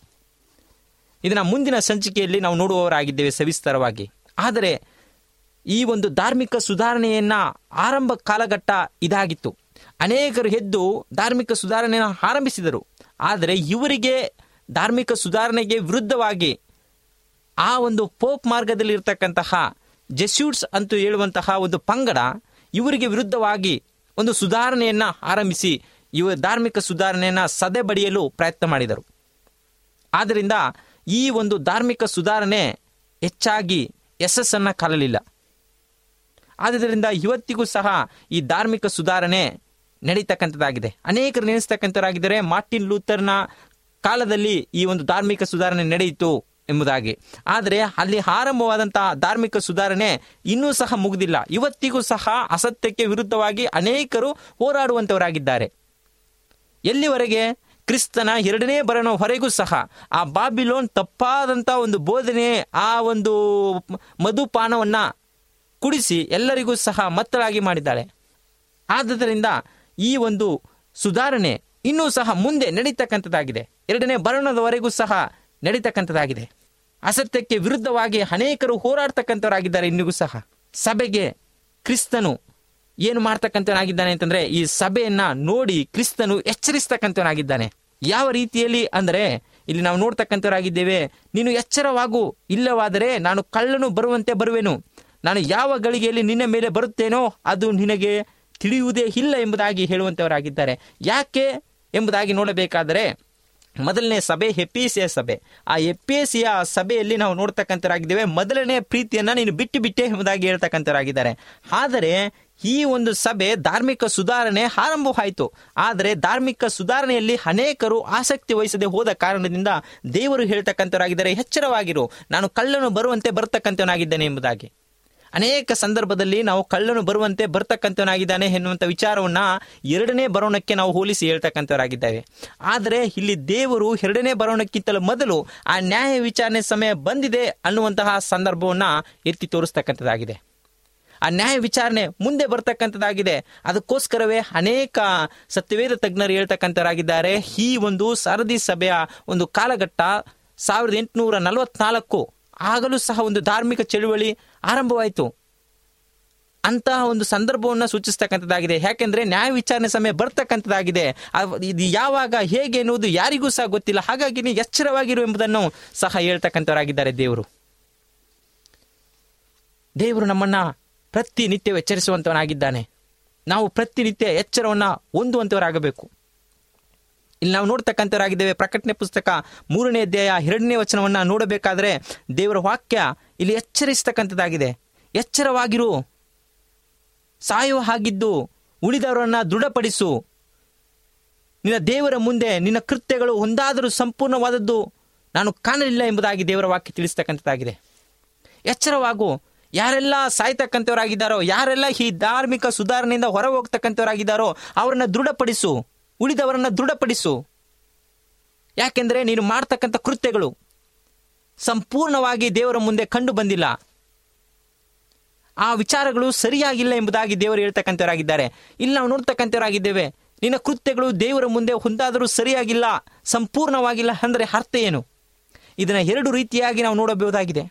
ಇದನ್ನ ಮುಂದಿನ ಸಂಚಿಕೆಯಲ್ಲಿ ನಾವು ನೋಡುವವರಾಗಿದ್ದೇವೆ ಸವಿಸ್ತಾರವಾಗಿ ಆದರೆ ಈ ಒಂದು ಧಾರ್ಮಿಕ ಸುಧಾರಣೆಯನ್ನ ಆರಂಭ ಕಾಲಘಟ್ಟ ಇದಾಗಿತ್ತು ಅನೇಕರು ಎದ್ದು ಧಾರ್ಮಿಕ ಸುಧಾರಣೆಯನ್ನು ಆರಂಭಿಸಿದರು ಆದರೆ ಇವರಿಗೆ ಧಾರ್ಮಿಕ ಸುಧಾರಣೆಗೆ ವಿರುದ್ಧವಾಗಿ ಆ ಒಂದು ಪೋಪ್ ಮಾರ್ಗದಲ್ಲಿ ಇರತಕ್ಕಂತಹ ಜೆಸ್ಯೂಟ್ಸ್ ಅಂತ ಹೇಳುವಂತಹ ಒಂದು ಪಂಗಡ ಇವರಿಗೆ ವಿರುದ್ಧವಾಗಿ ಒಂದು ಸುಧಾರಣೆಯನ್ನ ಆರಂಭಿಸಿ ಇವ ಧಾರ್ಮಿಕ ಸುಧಾರಣೆಯನ್ನ ಸದೆಬಡಿಯಲು ಪ್ರಯತ್ನ ಮಾಡಿದರು ಆದ್ದರಿಂದ ಈ ಒಂದು ಧಾರ್ಮಿಕ ಸುಧಾರಣೆ ಹೆಚ್ಚಾಗಿ ಯಶಸ್ಸನ್ನ ಕಾಣಲಿಲ್ಲ ಆದ್ದರಿಂದ ಇವತ್ತಿಗೂ ಸಹ ಈ ಧಾರ್ಮಿಕ ಸುಧಾರಣೆ ನಡೀತಕ್ಕಂಥದ್ದಾಗಿದೆ ಅನೇಕರು ನೆನೆಸ್ತಕ್ಕಂಥವರಾಗಿದ್ದಾರೆ ಮಾರ್ಟಿನ್ ಲೂಥರ್ನ ಕಾಲದಲ್ಲಿ ಈ ಒಂದು ಧಾರ್ಮಿಕ ಸುಧಾರಣೆ ನಡೆಯಿತು ಎಂಬುದಾಗಿ ಆದರೆ ಅಲ್ಲಿ ಆರಂಭವಾದಂತಹ ಧಾರ್ಮಿಕ ಸುಧಾರಣೆ ಇನ್ನೂ ಸಹ ಮುಗಿದಿಲ್ಲ ಇವತ್ತಿಗೂ ಸಹ ಅಸತ್ಯಕ್ಕೆ ವಿರುದ್ಧವಾಗಿ ಅನೇಕರು ಹೋರಾಡುವಂತವರಾಗಿದ್ದಾರೆ ಎಲ್ಲಿವರೆಗೆ ಕ್ರಿಸ್ತನ ಎರಡನೇ ಬರಣವರೆಗೂ ಸಹ ಆ ಬಾಬಿಲೋನ್ ತಪ್ಪಾದಂಥ ಒಂದು ಬೋಧನೆ ಆ ಒಂದು ಮಧುಪಾನವನ್ನ ಕುಡಿಸಿ ಎಲ್ಲರಿಗೂ ಸಹ ಮತ್ತಳಾಗಿ ಮಾಡಿದ್ದಾಳೆ ಆದುದರಿಂದ ಈ ಒಂದು ಸುಧಾರಣೆ ಇನ್ನೂ ಸಹ ಮುಂದೆ ನಡೀತಕ್ಕಂಥದ್ದಾಗಿದೆ ಎರಡನೇ ಬರಣದವರೆಗೂ ಸಹ ನಡೀತಕ್ಕಂಥದ್ದಾಗಿದೆ ಅಸತ್ಯಕ್ಕೆ ವಿರುದ್ಧವಾಗಿ ಅನೇಕರು ಹೋರಾಡ್ತಕ್ಕಂಥವರಾಗಿದ್ದಾರೆ ಇನ್ನಿಗೂ ಸಹ ಸಭೆಗೆ ಕ್ರಿಸ್ತನು ಏನು ಮಾಡ್ತಕ್ಕಂಥವನಾಗಿದ್ದಾನೆ ಅಂತಂದ್ರೆ ಈ ಸಭೆಯನ್ನ ನೋಡಿ ಕ್ರಿಸ್ತನು ಎಚ್ಚರಿಸ್ತಕ್ಕಂಥವನಾಗಿದ್ದಾನೆ ಯಾವ ರೀತಿಯಲ್ಲಿ ಅಂದರೆ ಇಲ್ಲಿ ನಾವು ನೋಡ್ತಕ್ಕಂಥವರಾಗಿದ್ದೇವೆ ನೀನು ಎಚ್ಚರವಾಗು ಇಲ್ಲವಾದರೆ ನಾನು ಕಳ್ಳನು ಬರುವಂತೆ ಬರುವೆನು ನಾನು ಯಾವ ಗಳಿಗೆಯಲ್ಲಿ ನಿನ್ನ ಮೇಲೆ ಬರುತ್ತೇನೋ ಅದು ನಿನಗೆ ತಿಳಿಯುವುದೇ ಇಲ್ಲ ಎಂಬುದಾಗಿ ಹೇಳುವಂತವರಾಗಿದ್ದಾರೆ ಯಾಕೆ ಎಂಬುದಾಗಿ ನೋಡಬೇಕಾದರೆ ಮೊದಲನೇ ಸಭೆ ಎಪಿಸಿಯ ಸಭೆ ಆ ಎಪಿಸಿಯ ಸಭೆಯಲ್ಲಿ ನಾವು ನೋಡ್ತಕ್ಕಂಥರಾಗಿದ್ದೇವೆ ಮೊದಲನೇ ಪ್ರೀತಿಯನ್ನ ನೀನು ಬಿಟ್ಟು ಬಿಟ್ಟೆ ಎಂಬುದಾಗಿ ಹೇಳ್ತಕ್ಕಂಥರಾಗಿದ್ದಾರೆ ಆದರೆ ಈ ಒಂದು ಸಭೆ ಧಾರ್ಮಿಕ ಸುಧಾರಣೆ ಆರಂಭವಾಯಿತು ಆದರೆ ಧಾರ್ಮಿಕ ಸುಧಾರಣೆಯಲ್ಲಿ ಅನೇಕರು ಆಸಕ್ತಿ ವಹಿಸದೆ ಹೋದ ಕಾರಣದಿಂದ ದೇವರು ಹೇಳ್ತಕ್ಕಂಥವರಾಗಿದ್ದಾರೆ ಎಚ್ಚರವಾಗಿರು ನಾನು ಕಳ್ಳನು ಬರುವಂತೆ ಬರ್ತಕ್ಕಂಥವನಾಗಿದ್ದೇನೆ ಎಂಬುದಾಗಿ ಅನೇಕ ಸಂದರ್ಭದಲ್ಲಿ ನಾವು ಕಳ್ಳನು ಬರುವಂತೆ ಬರ್ತಕ್ಕಂಥವನಾಗಿದ್ದಾನೆ ಎನ್ನುವಂಥ ವಿಚಾರವನ್ನ ಎರಡನೇ ಬರೋಣಕ್ಕೆ ನಾವು ಹೋಲಿಸಿ ಹೇಳ್ತಕ್ಕಂಥವರಾಗಿದ್ದೇವೆ ಆದರೆ ಇಲ್ಲಿ ದೇವರು ಎರಡನೇ ಬರೋಣಕ್ಕಿಂತಲೂ ಮೊದಲು ಆ ನ್ಯಾಯ ವಿಚಾರಣೆ ಸಮಯ ಬಂದಿದೆ ಅನ್ನುವಂತಹ ಸಂದರ್ಭವನ್ನ ಎತ್ತಿ ತೋರಿಸ್ತಕ್ಕಂಥದ್ದಾಗಿದೆ ಆ ನ್ಯಾಯ ವಿಚಾರಣೆ ಮುಂದೆ ಬರ್ತಕ್ಕಂಥದ್ದಾಗಿದೆ ಅದಕ್ಕೋಸ್ಕರವೇ ಅನೇಕ ಸತ್ಯವೇದ ತಜ್ಞರು ಹೇಳ್ತಕ್ಕಂಥವರಾಗಿದ್ದಾರೆ ಈ ಒಂದು ಸರದಿ ಸಭೆಯ ಒಂದು ಕಾಲಘಟ್ಟ ಸಾವಿರದ ಎಂಟುನೂರ ನಲವತ್ನಾಲ್ಕು ಆಗಲೂ ಸಹ ಒಂದು ಧಾರ್ಮಿಕ ಚಳುವಳಿ ಆರಂಭವಾಯಿತು ಅಂತಹ ಒಂದು ಸಂದರ್ಭವನ್ನು ಸೂಚಿಸ್ತಕ್ಕಂಥದ್ದಾಗಿದೆ ಯಾಕೆಂದ್ರೆ ನ್ಯಾಯ ವಿಚಾರಣೆ ಸಮಯ ಬರ್ತಕ್ಕಂಥದ್ದಾಗಿದೆ ಅವ್- ಇದು ಯಾವಾಗ ಹೇಗೆ ಎನ್ನುವುದು ಯಾರಿಗೂ ಸಹ ಗೊತ್ತಿಲ್ಲ ಹಾಗಾಗಿ ನೀವು ಎಚ್ಚರವಾಗಿರು ಎಂಬುದನ್ನು ಸಹ ಹೇಳ್ತಕ್ಕಂಥವರಾಗಿದ್ದಾರೆ ದೇವರು ದೇವರು ನಮ್ಮನ್ನ ಪ್ರತಿನಿತ್ಯ ಎಚ್ಚರಿಸುವಂತವನಾಗಿದ್ದಾನೆ ನಾವು ಪ್ರತಿನಿತ್ಯ ಎಚ್ಚರವನ್ನ ಹೊಂದುವಂತವರಾಗಬೇಕು ಇಲ್ಲಿ ನಾವು ನೋಡ್ತಕ್ಕಂಥವರಾಗಿದ್ದೇವೆ ಪ್ರಕಟಣೆ ಪುಸ್ತಕ ಮೂರನೇ ಅಧ್ಯಾಯ ಎರಡನೇ ವಚನವನ್ನ ನೋಡಬೇಕಾದ್ರೆ ದೇವರ ವಾಕ್ಯ ಇಲ್ಲಿ ಎಚ್ಚರಿಸ್ತಕ್ಕಂಥದ್ದಾಗಿದೆ ಎಚ್ಚರವಾಗಿರು ಸಾಯುವ ಹಾಗಿದ್ದು ಉಳಿದವರನ್ನ ದೃಢಪಡಿಸು ನಿನ್ನ ದೇವರ ಮುಂದೆ ನಿನ್ನ ಕೃತ್ಯಗಳು ಒಂದಾದರೂ ಸಂಪೂರ್ಣವಾದದ್ದು ನಾನು ಕಾಣಲಿಲ್ಲ ಎಂಬುದಾಗಿ ದೇವರ ವಾಕ್ಯ ತಿಳಿಸ್ತಕ್ಕಂಥದ್ದಾಗಿದೆ ಎಚ್ಚರವಾಗು ಯಾರೆಲ್ಲ ಸಾಯ್ತಕ್ಕಂಥವರಾಗಿದ್ದಾರೋ ಯಾರೆಲ್ಲ ಈ ಧಾರ್ಮಿಕ ಸುಧಾರಣೆಯಿಂದ ಹೊರ ಹೋಗ್ತಕ್ಕಂಥವರಾಗಿದ್ದಾರೋ ಅವರನ್ನ ದೃಢಪಡಿಸು ಉಳಿದವರನ್ನ ದೃಢಪಡಿಸು ಯಾಕೆಂದ್ರೆ ನೀನು ಮಾಡ್ತಕ್ಕಂಥ ಕೃತ್ಯಗಳು ಸಂಪೂರ್ಣವಾಗಿ ದೇವರ ಮುಂದೆ ಕಂಡು ಬಂದಿಲ್ಲ ಆ ವಿಚಾರಗಳು ಸರಿಯಾಗಿಲ್ಲ ಎಂಬುದಾಗಿ ದೇವರು ಹೇಳ್ತಕ್ಕಂಥವರಾಗಿದ್ದಾರೆ ಇಲ್ಲಿ ನಾವು ನೋಡ್ತಕ್ಕಂಥವರಾಗಿದ್ದೇವೆ ನಿನ್ನ ಕೃತ್ಯಗಳು ದೇವರ ಮುಂದೆ ಒಂದಾದರೂ ಸರಿಯಾಗಿಲ್ಲ ಸಂಪೂರ್ಣವಾಗಿಲ್ಲ ಅಂದರೆ ಅರ್ಥ ಏನು ಇದನ್ನ ಎರಡು ರೀತಿಯಾಗಿ ನಾವು ನೋಡಬಹುದಾಗಿದೆ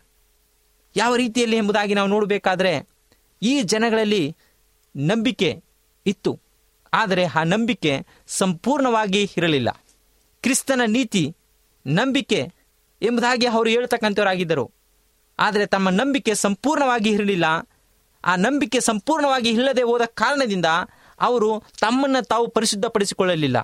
ಯಾವ ರೀತಿಯಲ್ಲಿ ಎಂಬುದಾಗಿ ನಾವು ನೋಡಬೇಕಾದ್ರೆ ಈ ಜನಗಳಲ್ಲಿ ನಂಬಿಕೆ ಇತ್ತು ಆದರೆ ಆ ನಂಬಿಕೆ ಸಂಪೂರ್ಣವಾಗಿ ಇರಲಿಲ್ಲ ಕ್ರಿಸ್ತನ ನೀತಿ ನಂಬಿಕೆ ಎಂಬುದಾಗಿ ಅವರು ಹೇಳ್ತಕ್ಕಂಥವರಾಗಿದ್ದರು ಆದರೆ ತಮ್ಮ ನಂಬಿಕೆ ಸಂಪೂರ್ಣವಾಗಿ ಇರಲಿಲ್ಲ ಆ ನಂಬಿಕೆ ಸಂಪೂರ್ಣವಾಗಿ ಇಲ್ಲದೆ ಹೋದ ಕಾರಣದಿಂದ ಅವರು ತಮ್ಮನ್ನು ತಾವು ಪರಿಶುದ್ಧಪಡಿಸಿಕೊಳ್ಳಲಿಲ್ಲ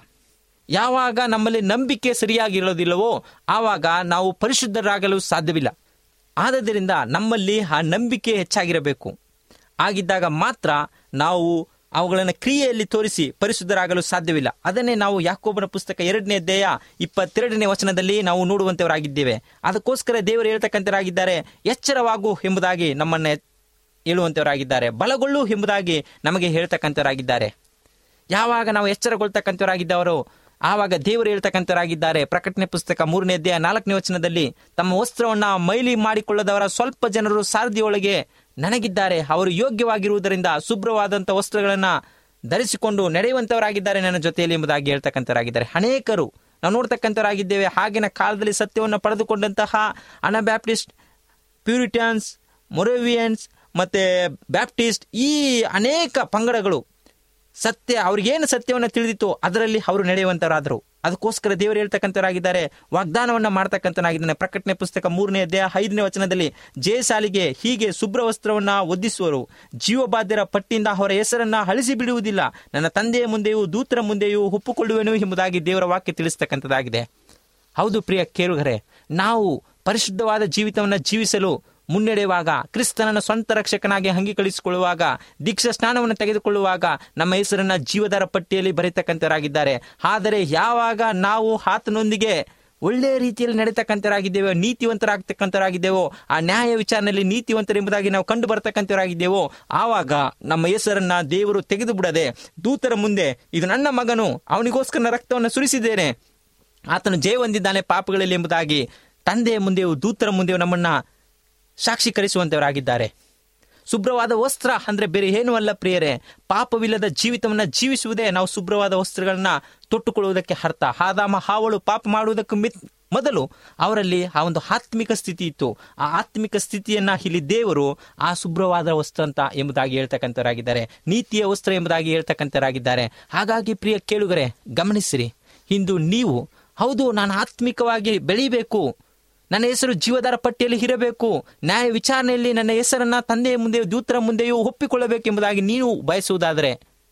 ಯಾವಾಗ ನಮ್ಮಲ್ಲಿ ನಂಬಿಕೆ ಸರಿಯಾಗಿರೋದಿಲ್ಲವೋ ಆವಾಗ ನಾವು ಪರಿಶುದ್ಧರಾಗಲು ಸಾಧ್ಯವಿಲ್ಲ ಆದ್ದರಿಂದ ನಮ್ಮಲ್ಲಿ ಆ ನಂಬಿಕೆ ಹೆಚ್ಚಾಗಿರಬೇಕು ಆಗಿದ್ದಾಗ ಮಾತ್ರ ನಾವು ಅವುಗಳನ್ನು ಕ್ರಿಯೆಯಲ್ಲಿ ತೋರಿಸಿ ಪರಿಶುದ್ಧರಾಗಲು ಸಾಧ್ಯವಿಲ್ಲ ಅದನ್ನೇ ನಾವು ಯಾಕೋಬನ ಪುಸ್ತಕ ಎರಡನೇ ಅಧ್ಯಾಯ ಇಪ್ಪತ್ತೆರಡನೇ ವಚನದಲ್ಲಿ ನಾವು ನೋಡುವಂತವರಾಗಿದ್ದೇವೆ ಅದಕ್ಕೋಸ್ಕರ ದೇವರು ಹೇಳ್ತಕ್ಕಂಥವರಾಗಿದ್ದಾರೆ ಎಚ್ಚರವಾಗು ಎಂಬುದಾಗಿ ನಮ್ಮನ್ನ ಹೇಳುವಂತವರಾಗಿದ್ದಾರೆ ಬಲಗೊಳ್ಳು ಎಂಬುದಾಗಿ ನಮಗೆ ಹೇಳ್ತಕ್ಕಂಥವರಾಗಿದ್ದಾರೆ ಯಾವಾಗ ನಾವು ಎಚ್ಚರಗೊಳ್ತಕ್ಕಂಥವರಾಗಿದ್ದವರು ಆವಾಗ ದೇವರು ಹೇಳ್ತಕ್ಕಂಥವರಾಗಿದ್ದಾರೆ ಪ್ರಕಟಣೆ ಪುಸ್ತಕ ಮೂರನೇ ಅಧ್ಯಾಯ ನಾಲ್ಕನೇ ವಚನದಲ್ಲಿ ತಮ್ಮ ವಸ್ತ್ರವನ್ನ ಮೈಲಿ ಮಾಡಿಕೊಳ್ಳದವರ ಸ್ವಲ್ಪ ಜನರು ಸಾರದಿಯೊಳಗೆ ನನಗಿದ್ದಾರೆ ಅವರು ಯೋಗ್ಯವಾಗಿರುವುದರಿಂದ ಶುಭ್ರವಾದಂಥ ವಸ್ತ್ರಗಳನ್ನ ಧರಿಸಿಕೊಂಡು ನಡೆಯುವಂತವರಾಗಿದ್ದಾರೆ ನನ್ನ ಜೊತೆಯಲ್ಲಿ ಎಂಬುದಾಗಿ ಹೇಳ್ತಕ್ಕಂಥವರಾಗಿದ್ದಾರೆ ಅನೇಕರು ನಾವು ನೋಡ್ತಕ್ಕಂಥವರಾಗಿದ್ದೇವೆ ಆಗಿನ ಕಾಲದಲ್ಲಿ ಸತ್ಯವನ್ನು ಪಡೆದುಕೊಂಡಂತಹ ಅನಬ್ಯಾಪ್ಟಿಸ್ಟ್ ಪ್ಯೂರಿಟನ್ಸ್ ಮೊರೋವಿಯನ್ಸ್ ಮತ್ತೆ ಬ್ಯಾಪ್ಟಿಸ್ಟ್ ಈ ಅನೇಕ ಪಂಗಡಗಳು ಸತ್ಯ ಅವ್ರಿಗೇನು ಸತ್ಯವನ್ನು ತಿಳಿದಿತ್ತು ಅದರಲ್ಲಿ ಅವರು ನಡೆಯುವಂತರಾದರು ಅದಕ್ಕೋಸ್ಕರ ದೇವರು ಹೇಳ್ತಕ್ಕಂಥವರಾಗಿದ್ದಾರೆ ವಾಗ್ದಾನವನ್ನ ಮಾಡ್ತಕ್ಕಂಥನಾಗಿದ್ದಾನೆ ಪ್ರಕಟಣೆ ಪುಸ್ತಕ ಮೂರನೇ ಅಧ್ಯಾಯ ಐದನೇ ವಚನದಲ್ಲಿ ಜಯಶಾಲಿಗೆ ಹೀಗೆ ಶುಭ್ರ ವಸ್ತ್ರವನ್ನ ಒದ್ದಿಸುವರು ಜೀವಬಾಧ್ಯರ ಪಟ್ಟಿಯಿಂದ ಅವರ ಹೆಸರನ್ನ ಅಳಿಸಿ ಬಿಡುವುದಿಲ್ಲ ನನ್ನ ತಂದೆಯ ಮುಂದೆಯೂ ದೂತರ ಮುಂದೆಯೂ ಒಪ್ಪುಕೊಳ್ಳುವೆನು ಎಂಬುದಾಗಿ ದೇವರ ವಾಕ್ಯ ತಿಳಿಸ್ತಕ್ಕಂಥದ್ದಾಗಿದೆ ಹೌದು ಪ್ರಿಯ ಕೇರುಗರೆ ನಾವು ಪರಿಶುದ್ಧವಾದ ಜೀವಿತವನ್ನು ಜೀವಿಸಲು ಮುನ್ನಡೆಯುವಾಗ ಕ್ರಿಸ್ತನನ್ನು ಸ್ವಂತ ರಕ್ಷಕನಾಗಿ ಅಂಗೀಕರಿಸಿಕೊಳ್ಳುವಾಗ ದೀಕ್ಷಾ ಸ್ನಾನವನ್ನು ತೆಗೆದುಕೊಳ್ಳುವಾಗ ನಮ್ಮ ಹೆಸರನ್ನ ಜೀವದಾರ ಪಟ್ಟಿಯಲ್ಲಿ ಬರೀತಕ್ಕಂಥವರಾಗಿದ್ದಾರೆ ಆದರೆ ಯಾವಾಗ ನಾವು ಆತನೊಂದಿಗೆ ಒಳ್ಳೆಯ ರೀತಿಯಲ್ಲಿ ನಡೀತಕ್ಕಂಥವರಾಗಿದ್ದೇವೆ ನೀತಿವಂತರಾಗ್ತಕ್ಕಂಥವರಾಗಿದ್ದೇವೋ ಆ ನ್ಯಾಯ ವಿಚಾರಣೆಯಲ್ಲಿ ನೀತಿವಂತರೆಂಬುದಾಗಿ ನಾವು ಕಂಡು ಬರ್ತಕ್ಕಂಥವರಾಗಿದ್ದೇವೋ ಆವಾಗ ನಮ್ಮ ಹೆಸರನ್ನ ದೇವರು ತೆಗೆದು ಬಿಡದೆ ದೂತರ ಮುಂದೆ ಇದು ನನ್ನ ಮಗನು ಅವನಿಗೋಸ್ಕರ ನನ್ನ ರಕ್ತವನ್ನು ಸುರಿಸಿದ್ದೇನೆ ಆತನು ಜಯ ಹೊಂದಿದ್ದಾನೆ ಪಾಪಗಳಲ್ಲಿ ಎಂಬುದಾಗಿ ತಂದೆಯ ಮುಂದೆಯೂ ದೂತರ ಮುಂದೆಯೂ ನಮ್ಮನ್ನ ಸಾಕ್ಷೀಕರಿಸುವಂತವರಾಗಿದ್ದಾರೆ ಶುಭ್ರವಾದ ವಸ್ತ್ರ ಅಂದ್ರೆ ಬೇರೆ ಏನೂ ಅಲ್ಲ ಪ್ರಿಯರೇ ಪಾಪವಿಲ್ಲದ ಜೀವಿತವನ್ನ ಜೀವಿಸುವುದೇ ನಾವು ಶುಭ್ರವಾದ ವಸ್ತ್ರಗಳನ್ನ ತೊಟ್ಟುಕೊಳ್ಳುವುದಕ್ಕೆ ಅರ್ಥ ಆದಾಮ ಹಾವಳು ಪಾಪ ಮಾಡುವುದಕ್ಕೂ ಮಿತ್ ಮೊದಲು ಅವರಲ್ಲಿ ಆ ಒಂದು ಆತ್ಮಿಕ ಸ್ಥಿತಿ ಇತ್ತು ಆ ಆತ್ಮಿಕ ಸ್ಥಿತಿಯನ್ನ ಇಲ್ಲಿ ದೇವರು ಆ ಶುಭ್ರವಾದ ವಸ್ತ್ರ ಅಂತ ಎಂಬುದಾಗಿ ಹೇಳ್ತಕ್ಕಂಥವರಾಗಿದ್ದಾರೆ ನೀತಿಯ ವಸ್ತ್ರ ಎಂಬುದಾಗಿ ಹೇಳ್ತಕ್ಕಂಥವರಾಗಿದ್ದಾರೆ ಹಾಗಾಗಿ ಪ್ರಿಯ ಕೇಳುಗರೆ ಗಮನಿಸಿರಿ ಇಂದು ನೀವು ಹೌದು ನಾನು ಆತ್ಮಿಕವಾಗಿ ಬೆಳಿಬೇಕು ನನ್ನ ಹೆಸರು ಜೀವದಾರ ಪಟ್ಟಿಯಲ್ಲಿ ಇರಬೇಕು ನ್ಯಾಯ ವಿಚಾರಣೆಯಲ್ಲಿ ನನ್ನ ಹೆಸರನ್ನ ತಂದೆಯ ಮುಂದೆಯೂ ದೂತರ ಮುಂದೆಯೂ ಒಪ್ಪಿಕೊಳ್ಳಬೇಕೆಂಬುದಾಗಿ ನೀವು ಬಯಸುವುದಾದರೆ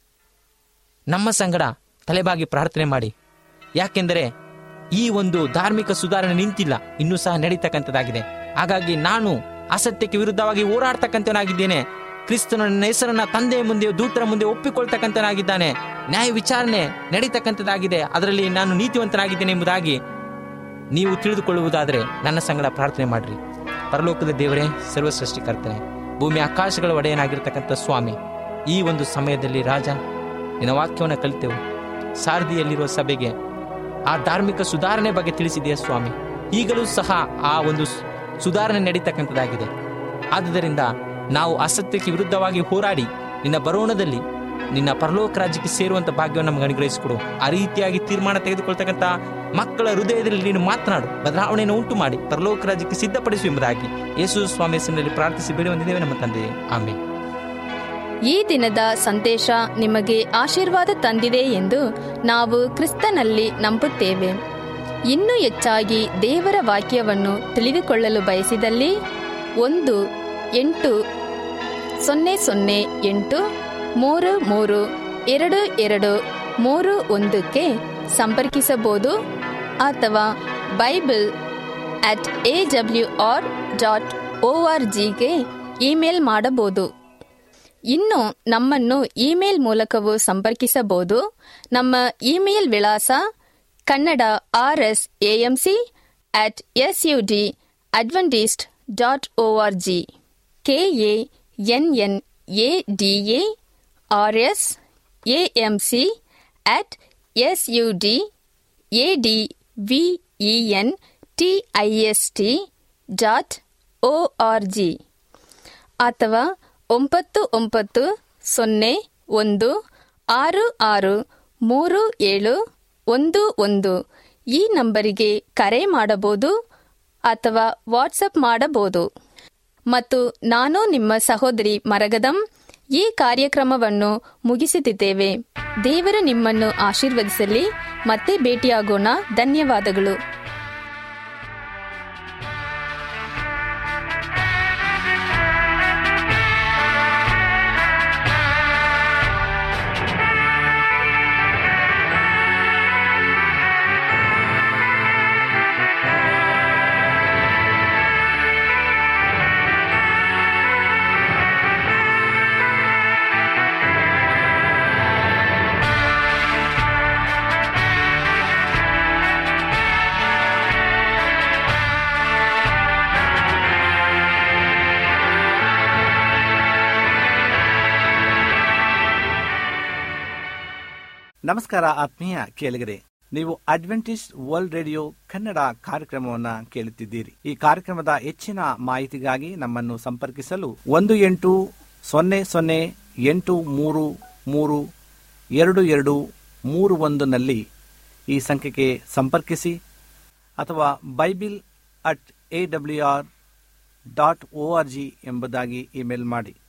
ನಮ್ಮ ಸಂಗಡ ತಲೆಬಾಗಿ ಪ್ರಾರ್ಥನೆ ಮಾಡಿ ಯಾಕೆಂದರೆ ಈ ಒಂದು ಧಾರ್ಮಿಕ ಸುಧಾರಣೆ ನಿಂತಿಲ್ಲ ಇನ್ನೂ ಸಹ ನಡೀತಕ್ಕಂಥದ್ದಾಗಿದೆ ಹಾಗಾಗಿ ನಾನು ಅಸತ್ಯಕ್ಕೆ ವಿರುದ್ಧವಾಗಿ ಹೋರಾಡ್ತಕ್ಕಂಥವನಾಗಿದ್ದೇನೆ ಕ್ರಿಸ್ತನ ನನ್ನ ಹೆಸರನ್ನ ತಂದೆಯ ಮುಂದೆ ದೂತರ ಮುಂದೆ ಒಪ್ಪಿಕೊಳ್ತಕ್ಕಂಥನಾಗಿದ್ದಾನೆ ನ್ಯಾಯ ವಿಚಾರಣೆ ನಡೀತಕ್ಕಂಥದ್ದಾಗಿದೆ ಅದರಲ್ಲಿ ನಾನು ನೀತಿವಂತನಾಗಿದ್ದೇನೆ ಎಂಬುದಾಗಿ ನೀವು ತಿಳಿದುಕೊಳ್ಳುವುದಾದರೆ ನನ್ನ ಸಂಗಡ ಪ್ರಾರ್ಥನೆ ಮಾಡ್ರಿ ಪರಲೋಕದ ದೇವರೇ ಸರ್ವ ಸೃಷ್ಟಿಕರ್ತನೆ ಭೂಮಿ ಆಕಾಶಗಳ ಒಡೆಯನಾಗಿರ್ತಕ್ಕಂಥ ಸ್ವಾಮಿ ಈ ಒಂದು ಸಮಯದಲ್ಲಿ ರಾಜ ನಿನ್ನ ವಾಕ್ಯವನ್ನು ಕಲಿತೆವು ಸಾರದಿಯಲ್ಲಿರುವ ಸಭೆಗೆ ಆ ಧಾರ್ಮಿಕ ಸುಧಾರಣೆ ಬಗ್ಗೆ ತಿಳಿಸಿದೆಯಾ ಸ್ವಾಮಿ ಈಗಲೂ ಸಹ ಆ ಒಂದು ಸು- ಸುಧಾರಣೆ ನಡೀತಕ್ಕಂಥದ್ದಾಗಿದೆ ಆದುದರಿಂದ ನಾವು ಅಸತ್ಯಕ್ಕೆ ವಿರುದ್ಧವಾಗಿ ಹೋರಾಡಿ ನಿನ್ನ ಬರೋಣದಲ್ಲಿ ನಿನ್ನ ಪರಲೋಕ ರಾಜ್ಯಕ್ಕೆ ಸೇರುವಂತ ಭಾಗ್ಯವನ್ನು ನಮಗೆ ಅನುಗ್ರಹಿಸಿಕೊಡು ಆ ರೀತಿಯಾಗಿ ತೀರ್ಮಾನ ತೆಗೆದುಕೊಳ್ತಕ್ಕಂಥ ಮಕ್ಕಳ ಹೃದಯದಲ್ಲಿ ನೀನು ಮಾತನಾಡು ಬದಲಾವಣೆಯನ್ನು ಉಂಟು ಮಾಡಿ ಪರಲೋಕ ರಾಜ್ಯಕ್ಕೆ ಸಿದ್ಧಪಡಿಸು ಎಂಬುದಾಗಿ ಯೇಸು ಸ್ವಾಮಿ ಹೆಸರಿನಲ್ಲಿ ಪ್ರಾರ್ಥಿಸಿ ಬೇಡಿ ಹೊಂದಿದ್ದೇವೆ ನಮ್ಮ ತಂದೆ ಆಮೇಲೆ ಈ ದಿನದ ಸಂದೇಶ ನಿಮಗೆ ಆಶೀರ್ವಾದ ತಂದಿದೆ ಎಂದು ನಾವು ಕ್ರಿಸ್ತನಲ್ಲಿ ನಂಬುತ್ತೇವೆ ಇನ್ನೂ ಹೆಚ್ಚಾಗಿ ದೇವರ ವಾಕ್ಯವನ್ನು ತಿಳಿದುಕೊಳ್ಳಲು ಬಯಸಿದಲ್ಲಿ ಒಂದು ಎಂಟು ಸೊನ್ನೆ ಸೊನ್ನೆ ಎಂಟು ಮೂರು ಮೂರು ಎರಡು ಎರಡು ಮೂರು ಒಂದಕ್ಕೆ ಸಂಪರ್ಕಿಸಬಹುದು ಅಥವಾ Bible at A W R dot O R ಜಿಗೆ ಇಮೇಲ್ ಮಾಡಬಹುದು ಇನ್ನು ನಮ್ಮನ್ನು ಇಮೇಲ್ ಮೂಲಕವೂ ಸಂಪರ್ಕಿಸಬಹುದು ನಮ್ಮ ಇಮೇಲ್ ವಿಳಾಸ Kannada R S AMC at S U D Adventist dot O R G K A N N A D A R S AMC at S U D A D V E N T I S T dot O R G ಅಥವಾ ಒಂಬತ್ತು ಒಂಬತ್ತು ಸೊನ್ನೆ ಒಂದು ಆರು ಆರು ಮೂರು ಏಳು ಒಂದು ಒಂದು ಈ ನಂಬರಿಗೆ ಕರೆ ಮಾಡಬಹುದು ಅಥವಾ ವಾಟ್ಸಪ್ ಮಾಡಬಹುದು ಮತ್ತು ನಾನು ನಿಮ್ಮ ಸಹೋದರಿ ಮರಗದಂ ಈ ಕಾರ್ಯಕ್ರಮವನ್ನು ಮುಗಿಸುತ್ತಿದ್ದೇವೆ ದೇವರು ನಿಮ್ಮನ್ನು ಆಶೀರ್ವದಿಸಲಿ ಮತ್ತೆ ಭೇಟಿಯಾಗೋಣ ಧನ್ಯವಾದಗಳು ನಮಸ್ಕಾರ ಆತ್ಮೀಯ ಕೇಳಿಗರೆ ನೀವು ಅಡ್ವೆಂಟಿಸ್ಟ್ ವರ್ಲ್ಡ್ ರೇಡಿಯೋ ಕನ್ನಡ ಕಾರ್ಯಕ್ರಮವನ್ನ ಕೇಳುತ್ತಿದ್ದೀರಿ ಈ ಕಾರ್ಯಕ್ರಮದ ಹೆಚ್ಚಿನ ಮಾಹಿತಿಗಾಗಿ ನಮ್ಮನ್ನು ಸಂಪರ್ಕಿಸಲು ಒಂದು ಎಂಟು ಸೊನ್ನೆ ಸೊನ್ನೆ ಎಂಟು ಮೂರು ಮೂರು ಎರಡು ಎರಡು ಮೂರು ಒಂದನಲ್ಲಿ ಈ ಸಂಖ್ಯೆಗೆ ಸಂಪರ್ಕಿಸಿ ಅಥವಾ Bible at A W R dot O R G ಎಂಬುದಾಗಿ ಇಮೇಲ್ ಮಾಡಿ